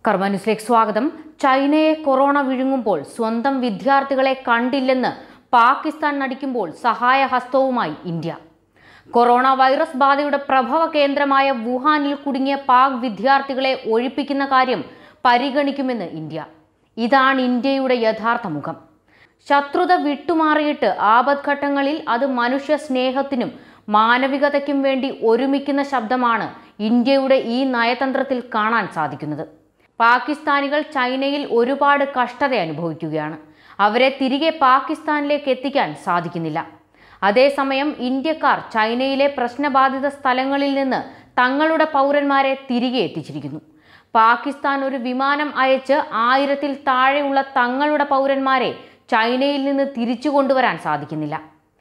കർമ്മ ന്യൂസിലേക്ക് സ്വാഗതം ചൈനയെ കൊറോണ വിഴുങ്ങുമ്പോൾ സ്വന്തം വിദ്യാർത്ഥികളെ കണ്ടില്ലെന്ന് പാകിസ്ഥാൻ നടിക്കുമ്പോൾ സഹായഹസ്തവുമായി ഇന്ത്യ കൊറോണ വൈറസ് ബാധയുടെ പ്രഭവ കേന്ദ്രമായ വുഹാനിൽ കുടുങ്ങിയ പാക് വിദ്യാർത്ഥികളെ ഒഴിപ്പിക്കുന്ന കാര്യം പരിഗണിക്കുമെന്ന് ഇന്ത്യ ഇതാണ് ഇന്ത്യയുടെ യഥാർത്ഥ മുഖം ശത്രുത വിട്ടുമാറിയിട്ട് ആപത്ഘട്ടങ്ങളിൽ അത് മനുഷ്യ സ്നേഹത്തിനും മാനവികതയ്ക്കും വേണ്ടി ഒരുമിക്കുന്ന ശബ്ദമാണ് ഇന്ത്യയുടെ ഈ നയതന്ത്രത്തിൽ കാണാൻ സാധിക്കുന്നത് പാകിസ്ഥാനികൾ ചൈനയിൽ ഒരുപാട് കഷ്ടത അനുഭവിക്കുകയാണ് അവരെ തിരികെ പാകിസ്ഥാനിലേക്ക് എത്തിക്കാൻ സാധിക്കുന്നില്ല അതേസമയം ഇന്ത്യക്കാർ ചൈനയിലെ പ്രശ്നബാധിത സ്ഥലങ്ങളിൽ നിന്ന് തങ്ങളുടെ പൗരന്മാരെ തിരികെ എത്തിച്ചിരിക്കുന്നു പാകിസ്ഥാൻ ഒരു വിമാനം അയച്ച് ആയിരത്തിൽ താഴെയുള്ള തങ്ങളുടെ പൗരന്മാരെ ചൈനയിൽ നിന്ന് തിരിച്ചു കൊണ്ടുവരാൻ സാധിക്കുന്നില്ല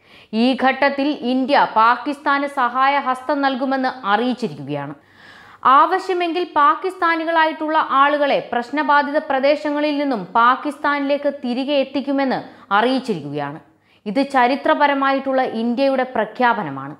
ഈ ഘട്ടത്തിൽ ഇന്ത്യ പാകിസ്ഥാന് സഹായ ഹസ്തം നൽകുമെന്ന് അറിയിച്ചിരിക്കുകയാണ് ആവശ്യമെങ്കിൽ പാകിസ്ഥാനികളായിട്ടുള്ള ആളുകളെ പ്രശ്നബാധിത പ്രദേശങ്ങളിൽ നിന്നും പാകിസ്ഥാനിലേക്ക് തിരികെ എത്തിക്കുമെന്ന് അറിയിച്ചിരിക്കുകയാണ് ഇത് ചരിത്രപരമായിട്ടുള്ള ഇന്ത്യയുടെ പ്രഖ്യാപനമാണ്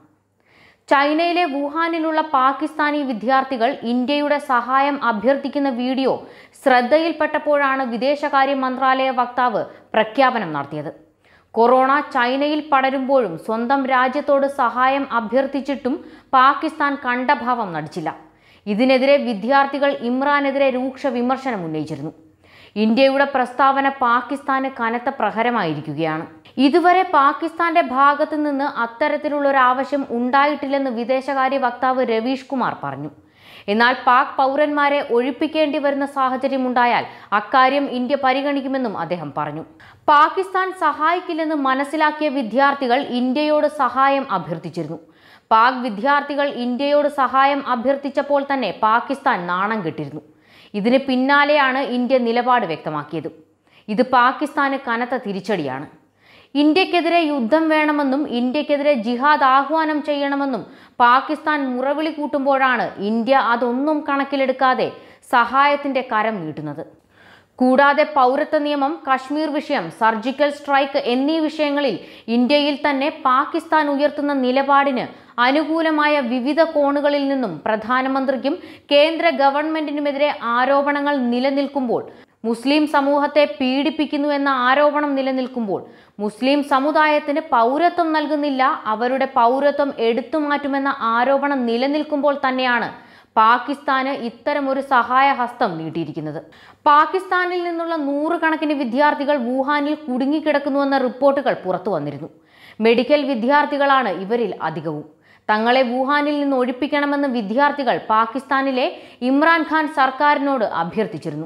ചൈനയിലെ വുഹാനിലുള്ള പാകിസ്ഥാനി വിദ്യാർത്ഥികൾ ഇന്ത്യയുടെ സഹായം അഭ്യർത്ഥിക്കുന്ന വീഡിയോ ശ്രദ്ധയിൽപ്പെട്ടപ്പോഴാണ് വിദേശകാര്യ മന്ത്രാലയ വക്താവ് പ്രഖ്യാപനം നടത്തിയത് കൊറോണ ചൈനയിൽ പടരുമ്പോഴും സ്വന്തം രാജ്യത്തോട് സഹായം അഭ്യർത്ഥിച്ചിട്ടും പാകിസ്ഥാൻ കണ്ട ഭാവം നടിച്ചില്ല ഇതിനെതിരെ വിദ്യാർത്ഥികൾ ഇമ്രാനെതിരെ രൂക്ഷ വിമർശനം ഉന്നയിച്ചിരുന്നു ഇന്ത്യയുടെ പ്രസ്താവന പാകിസ്ഥാന് കനത്ത പ്രഹരമായിരിക്കുകയാണ് ഇതുവരെ പാകിസ്ഥാന്റെ ഭാഗത്തു നിന്ന് അത്തരത്തിലുള്ള ഒരു ആവശ്യം ഉണ്ടായിട്ടില്ലെന്ന് വിദേശകാര്യ വക്താവ് രവീഷ് കുമാർ പറഞ്ഞു എന്നാൽ പാക് പൗരന്മാരെ ഒഴിപ്പിക്കേണ്ടി വരുന്ന സാഹചര്യമുണ്ടായാൽ അക്കാര്യം ഇന്ത്യ പരിഗണിക്കുമെന്നും അദ്ദേഹം പറഞ്ഞു പാകിസ്ഥാൻ സഹായിക്കില്ലെന്ന് മനസ്സിലാക്കിയ വിദ്യാർത്ഥികൾ ഇന്ത്യയോട് സഹായം അഭ്യർത്ഥിച്ചിരുന്നു പാക് വിദ്യാർത്ഥികൾ ഇന്ത്യയോട് സഹായം അഭ്യർത്ഥിച്ചപ്പോൾ തന്നെ പാകിസ്ഥാൻ നാണം കെട്ടിരുന്നു ഇതിന് പിന്നാലെയാണ് ഇന്ത്യ നിലപാട് വ്യക്തമാക്കിയത് ഇത് പാകിസ്ഥാന് കനത്ത തിരിച്ചടിയാണ് ഇന്ത്യക്കെതിരെ യുദ്ധം വേണമെന്നും ഇന്ത്യക്കെതിരെ ജിഹാദ് ആഹ്വാനം ചെയ്യണമെന്നും പാകിസ്ഥാൻ മുറവിളി കൂട്ടുമ്പോഴാണ് ഇന്ത്യ അതൊന്നും കണക്കിലെടുക്കാതെ സഹായത്തിന്റെ കരം നീട്ടുന്നത് കൂടാതെ പൗരത്വ നിയമം കശ്മീർ വിഷയം സർജിക്കൽ സ്ട്രൈക്ക് എന്നീ വിഷയങ്ങളിൽ ഇന്ത്യയിൽ തന്നെ പാകിസ്ഥാൻ ഉയർത്തുന്ന നിലപാടിന് അനുകൂലമായ വിവിധ കോണുകളിൽ നിന്നും പ്രധാനമന്ത്രിക്കും കേന്ദ്ര ഗവൺമെന്റിനുമെതിരെ ആരോപണങ്ങൾ നിലനിൽക്കുമ്പോൾ മുസ്ലിം സമൂഹത്തെ പീഡിപ്പിക്കുന്നു എന്ന ആരോപണം നിലനിൽക്കുമ്പോൾ മുസ്ലിം സമുദായത്തിന് പൗരത്വം നൽകുന്നില്ല അവരുടെ പൗരത്വം എടുത്തുമാറ്റുമെന്ന ആരോപണം നിലനിൽക്കുമ്പോൾ തന്നെയാണ് പാകിസ്ഥാന് ഇത്തരമൊരു സഹായ ഹസ്തം നീട്ടിയിരിക്കുന്നത് പാകിസ്ഥാനിൽ നിന്നുള്ള നൂറുകണക്കിന് വിദ്യാർത്ഥികൾ വുഹാനിൽ കുടുങ്ങിക്കിടക്കുന്നുവെന്ന റിപ്പോർട്ടുകൾ പുറത്തു വന്നിരുന്നു മെഡിക്കൽ വിദ്യാർത്ഥികളാണ് ഇവരിൽ അധികവും തങ്ങളെ വുഹാനിൽ നിന്ന് ഒഴിപ്പിക്കണമെന്ന് വിദ്യാർത്ഥികൾ പാകിസ്ഥാനിലെ ഇമ്രാൻഖാൻ സർക്കാരിനോട് അഭ്യർത്ഥിച്ചിരുന്നു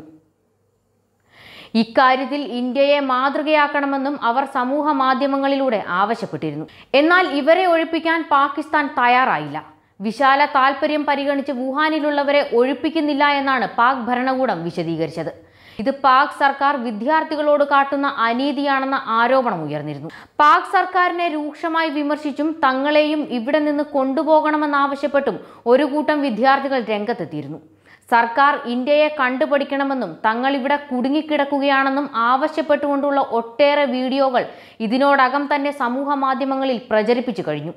ഇക്കാര്യത്തിൽ ഇന്ത്യയെ മാതൃകയാക്കണമെന്നും അവർ സമൂഹ മാധ്യമങ്ങളിലൂടെ ആവശ്യപ്പെട്ടിരുന്നു എന്നാൽ ഇവരെ ഒഴിപ്പിക്കാൻ പാകിസ്ഥാൻ തയ്യാറായില്ല വിശാല താൽപര്യം പരിഗണിച്ച് വുഹാനിലുള്ളവരെ ഒഴിപ്പിക്കുന്നില്ല എന്നാണ് പാക് ഭരണകൂടം വിശദീകരിച്ചത് ഇത് പാക് സർക്കാർ വിദ്യാർത്ഥികളോട് കാട്ടുന്ന അനീതിയാണെന്ന ആരോപണം ഉയർന്നിരുന്നു പാക് സർക്കാരിനെ രൂക്ഷമായി വിമർശിച്ചും തങ്ങളെയും ഇവിടെ നിന്ന് കൊണ്ടുപോകണമെന്നാവശ്യപ്പെട്ടും ഒരു കൂട്ടം വിദ്യാർത്ഥികൾ രംഗത്തെത്തിയിരുന്നു സർക്കാർ ഇന്ത്യയെ കണ്ടുപഠിക്കണമെന്നും തങ്ങൾ ഇവിടെ കുടുങ്ങിക്കിടക്കുകയാണെന്നും ആവശ്യപ്പെട്ടുകൊണ്ടുള്ള ഒട്ടേറെ വീഡിയോകൾ ഇതിനോടകം തന്നെ സമൂഹ മാധ്യമങ്ങളിൽ പ്രചരിപ്പിച്ചു കഴിഞ്ഞു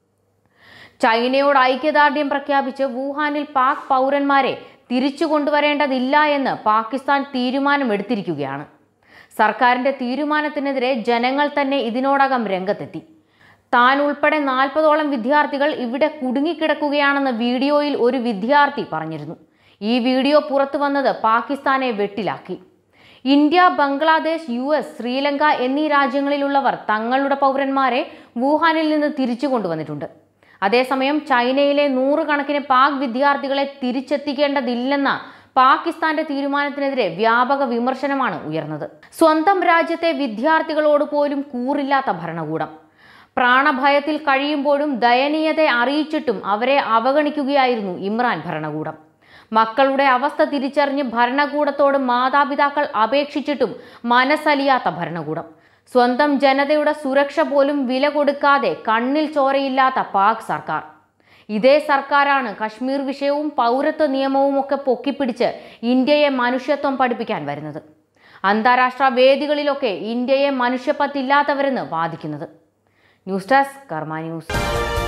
ചൈനയോട് ഐക്യദാർഢ്യം പ്രഖ്യാപിച്ച് വുഹാനിൽ പാക് പൗരന്മാരെ തിരിച്ചു കൊണ്ടുവരേണ്ടതില്ല എന്ന് പാകിസ്ഥാൻ തീരുമാനമെടുത്തിരിക്കുകയാണ് സർക്കാരിന്റെ തീരുമാനത്തിനെതിരെ ജനങ്ങൾ തന്നെ ഇതിനോടകം രംഗത്തെത്തി താൻ ഉൾപ്പെടെ നാൽപ്പതോളം വിദ്യാർത്ഥികൾ ഇവിടെ കുടുങ്ങിക്കിടക്കുകയാണെന്ന് വീഡിയോയിൽ ഒരു വിദ്യാർത്ഥി പറഞ്ഞിരുന്നു ഈ വീഡിയോ പുറത്തു വന്നത് പാകിസ്ഥാനെ വെട്ടിലാക്കി India Bangladesh U S Sri എന്നീ രാജ്യങ്ങളിലുള്ളവർ തങ്ങളുടെ പൗരന്മാരെ വുഹാനിൽ നിന്ന് തിരിച്ചു കൊണ്ടുവന്നിട്ടുണ്ട് അതേസമയം ചൈനയിലെ നൂറുകണക്കിന് പാക് വിദ്യാർത്ഥികളെ തിരിച്ചെത്തിക്കേണ്ടതില്ലെന്ന പാകിസ്ഥാന്റെ തീരുമാനത്തിനെതിരെ വ്യാപക വിമർശനമാണ് ഉയർന്നത് സ്വന്തം രാജ്യത്തെ വിദ്യാർത്ഥികളോട് പോലും കൂറില്ലാത്ത ഭരണകൂടം പ്രാണഭയത്തിൽ കഴിയുമ്പോഴും ദയനീയത അറിയിച്ചിട്ടും അവരെ അവഗണിക്കുകയായിരുന്നു ഇമ്രാൻ ഭരണകൂടം മക്കളുടെ അവസ്ഥ തിരിച്ചറിഞ്ഞ് ഭരണകൂടത്തോട് മാതാപിതാക്കൾ അപേക്ഷിച്ചിട്ടും മനസ്സലിയാത്ത ഭരണകൂടം സ്വന്തം ജനതയുടെ സുരക്ഷ പോലും വില കൊടുക്കാതെ കണ്ണിൽ ചോരയില്ലാത്ത പാക് സർക്കാർ ഇതേ സർക്കാരാണ് കശ്മീർ വിഷയവും പൗരത്വ നിയമവും ഒക്കെ പൊക്കിപ്പിടിച്ച് ഇന്ത്യയെ മനുഷ്യത്വം പഠിപ്പിക്കാൻ വരുന്നത് അന്താരാഷ്ട്ര വേദികളിലൊക്കെ ഇന്ത്യയെ മനുഷ്യപ്പത്തില്ലാത്തവരെന്ന് വാദിക്കുന്നത് ന്യൂസ് ഡെസ്ക് കർമ്മ ന്യൂസ്